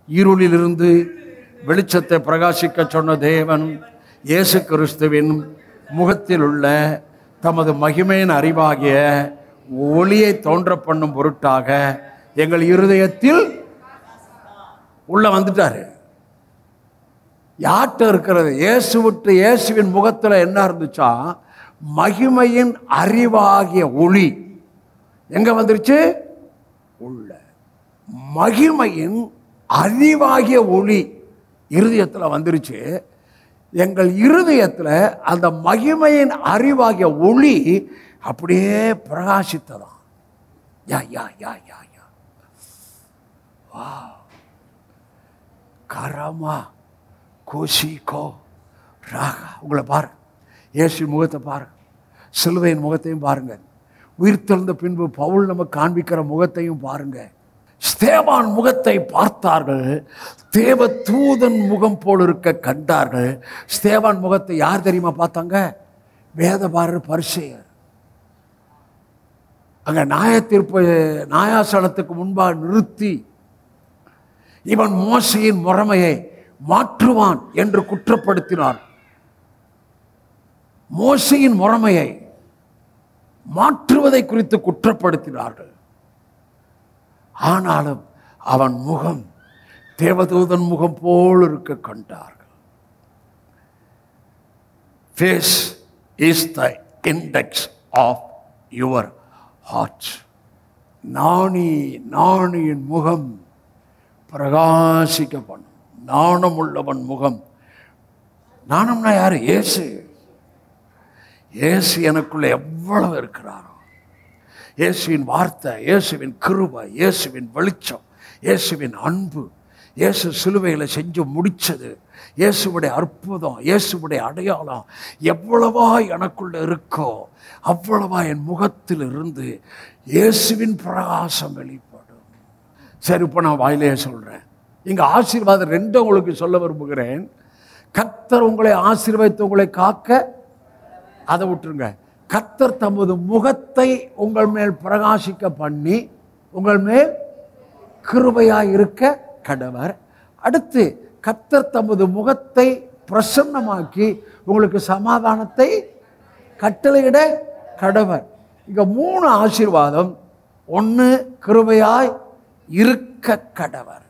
இருளிலிருந்து வெளிச்சத்தை பிரகாசிக்க சொன்ன தேவன் இயேசு கிறிஸ்துவின் முகத்தில் உள்ள தமது மகிமையின் அறிவாகிய ஒளியை தோன்ற பண்ணும் பொருட்டாக எங்கள் இருதயத்தில் உள்ள வந்துட்டாரு யார்கிட்ட இருக்கிறது இயேசு விட்டு இயேசுவின் முகத்தில் என்ன இருந்துச்சா மகிமையின் அறிவாகிய ஒளி எங்க வந்துருச்சு உள்ள மகிமையின் அறிவாகிய ஒளி இருதயத்தில் வந்துருச்சு எங்கள் இருதயத்தில் அந்த மகிமையின் அறிவாகிய ஒளி அப்படியே பிரகாசித்ததாம் யா யா யா யா யா வா கரமா கோசிக்கோ ராகா உங்களை பாருங்க இயேசு முகத்தை பாருங்க சிலுவையின் முகத்தையும் பாருங்க உயிர்த்தெழுந்த பின்பு பவுல் நம்ம காண்பிக்கிற முகத்தையும் பாருங்க ஸ்தேவான் முகத்தை பார்த்தார்கள் தேவ தூதன் முகம் போல் இருக்க கண்டார்கள் ஸ்தேவான் முகத்தை யார் தெரியுமா பார்த்தாங்க வேதபாரர் பரிசெயர் அங்க நியாயத்தீர்ப்பு நியாயாசனத்துக்கு முன்பாக நிறுத்தி இவன் மோசையின் முறைமையை மாற்றுவான் என்று குற்றப்படுத்தினார் மோசையின் முறைமையை மாற்றுவதை குறித்து குற்றப்படுத்தினார்கள் ஆனாலும் அவன் முகம் தேவதூதன் முகம் போல் இருக்க கண்டார்கள் face is the index of your heart நாணி நாணியின் முகம் பிரகாசிக்க பண்ணும் நாணம் உள்ளவன் முகம் நாணம்னா யாரு இயேசு இயேசு எனக்குள்ள எவ்வளவு இருக்கிறாரோ இயேசுவின் வார்த்தை இயேசுவின் கிருபை இயேசுவின் வெளிச்சம் இயேசுவின் அன்பு இயேசு சிலுவையில் செஞ்சு முடிச்சது இயேசுவுடைய அற்புதம் இயேசுவுடைய அடையாளம் எவ்வளவா எனக்குள்ள இருக்கோ அவ்வளவா என் முகத்தில் இருந்து இயேசுவின் பிரகாசம் வெளிப்படும் சரி இப்போ நான் வாயிலே சொல்கிறேன் இங்கே ஆசீர்வாதம் ரெண்டும் உங்களுக்கு சொல்ல விரும்புகிறேன் கத்தர் உங்களை ஆசீர்வதித்து உங்களை காக்க அதை விட்டுருங்க கத்தர் தமது முகத்தை உங்கள் மேல் பிரகாசிக்க பண்ணி உங்கள் மேல் கிருபையாய் இருக்க கடவர் அடுத்து கத்தர் தமது முகத்தை பிரசன்னமாக்கி உங்களுக்கு சமாதானத்தை கட்டளையிட கடவர் இங்க மூணு ஆசீர்வாதம் ஒன்று கிருபையாய் இருக்க கடவர்